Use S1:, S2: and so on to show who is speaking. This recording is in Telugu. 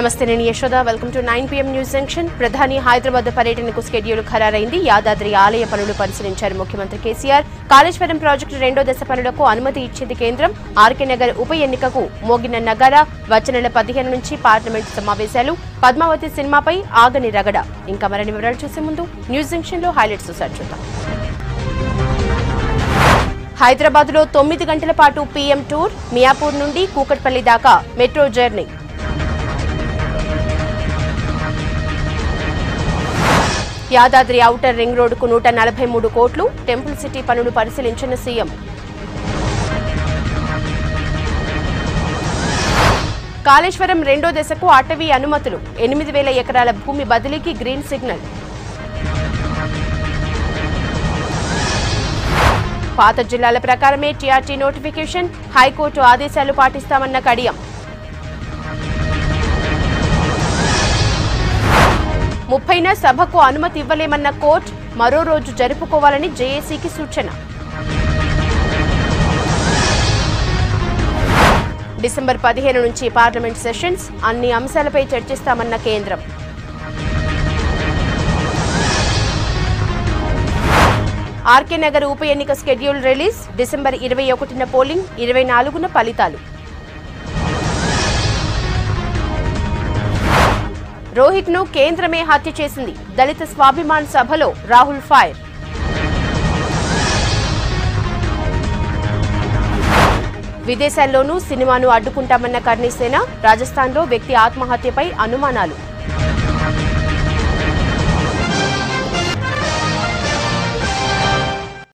S1: నమస్తే నేను Yashoda welcome to nine PM news junction ప్రధాని హైదరాబాద్ పర్యటనకు స్కెడ్యూల్ ఖరారైంది యాదాద్రి ఆలయ పనులు పరిశీలించారు ముఖ్యమంత్రి కేసీఆర్ కాళేశ్వరం ప్రాజెక్టు రెండో దశ పనులకు అనుమతి ఇచ్చింది కేంద్రం ఆర్కే నగర్ ఉప ఎన్నికకు మోగిన నగర వచ్చే నెల పదిహేను నుంచి పార్లమెంట్ సమావేశాలు పద్మావతి సినిమాపై ఆగని రగడ ఇంకా మరిన్ని వివరాలు చూసే ముందు న్యూస్ జంక్షన్ లో హైలైట్స్ ఒకసారి చూద్దాం హైదరాబాద్ లో తొమ్మిది గంటల పాటు పీఎం టూర్ మియాపూర్ నుండి కూకట్పల్లి దాకా metro journey Yadadri outer ring రోడ్డుకు నూట నలభై మూడు కోట్లు టెంపుల్ సిటీ పనులు పరిశీలించిన సీఎం కాళేశ్వరం రెండో దశకు అటవీ అనుమతులు ఎనిమిది వేల ఎకరాల భూమి బదిలీకి గ్రీన్ సిగ్నల్ పాత జిల్లాల ప్రకారమే టీఆర్టీ నోటిఫికేషన్ హైకోర్టు ఆదేశాలు పాటిస్తామన్న కడియం ముప్పైన సభకు అనుమతి ఇవ్వలేమన్న కోర్టు మరో రోజు జరుపుకోవాలని జేఏసీకి సూచన డిసెంబర్ పదిహేను నుంచి పార్లమెంట్ సెషన్స్ అన్ని అంశాలపై చర్చిస్తామన్న కేంద్రం ఆర్కే నగర్ ఉప ఎన్నిక స్కెడ్యూల్ రిలీజ్ డిసెంబర్ ఇరవై ఒకటిన పోలింగ్ ఇరవై నాలుగున ఫలితాలు రోహిత్ ను కేంద్రమే హత్య చేసింది దళిత స్వాభిమాన్ సభలో రాహుల్ ఫైర్ విదేశాల్లోనూ సినిమాను అడ్డుకుంటామన్న కర్ణీసేన రాజస్థాన్లో వ్యక్తి ఆత్మహత్యపై అనుమానాలు